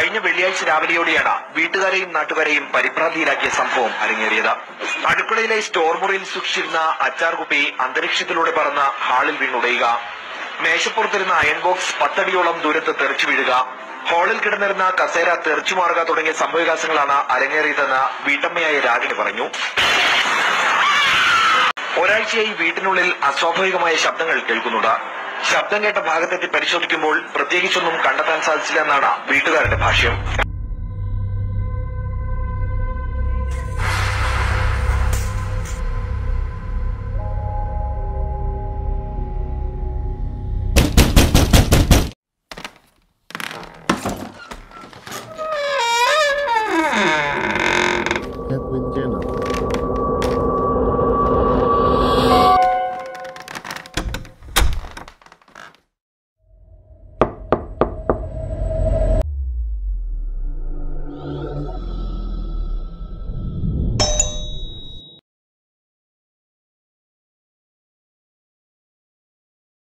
കഴിഞ്ഞ വെള്ളിയാഴ്ച രാവിലെയോടെയാണ് വീട്ടുകാരെയും നാട്ടുകാരെയും പരിഭ്രാന്തിയിലാക്കിയ സംഭവം അരങ്ങേറിയത് അടുക്കളയിലെ സ്റ്റോർ മുറിയിൽ സൂക്ഷിച്ചിരുന്ന അച്ചാർ കുപ്പി അന്തരീക്ഷത്തിലൂടെ പറന്ന് ഹാളിൽ വീണുടയുക മേശപ്പുറത്തിരുന്ന അയൺ ബോക്സ് പത്തടിയോളം ദൂരത്ത് തെറിച്ചു വീഴുക ഹാളിൽ കിടന്നിരുന്ന കസേര തെറിച്ചു മാറുക തുടങ്ങിയ സംഭവവികാസങ്ങളാണ് അരങ്ങേറിയതെന്ന് വീട്ടമ്മയായ രാഗിണി പറഞ്ഞു ഒരാഴ്ചയായി വീട്ടിനുള്ളിൽ അസ്വാഭാവികമായ ശബ്ദങ്ങൾ കേൾക്കുന്നുണ്ട് ശബ്ദം കേട്ട ഭാഗത്തെത്തി പരിശോധിക്കുമ്പോൾ പ്രത്യേകിച്ചൊന്നും കണ്ടെത്താൻ സാധിച്ചില്ലെന്നാണ് വീട്ടുകാരുടെ ഭാഷ്യം แค่พื้นเจนเหรอ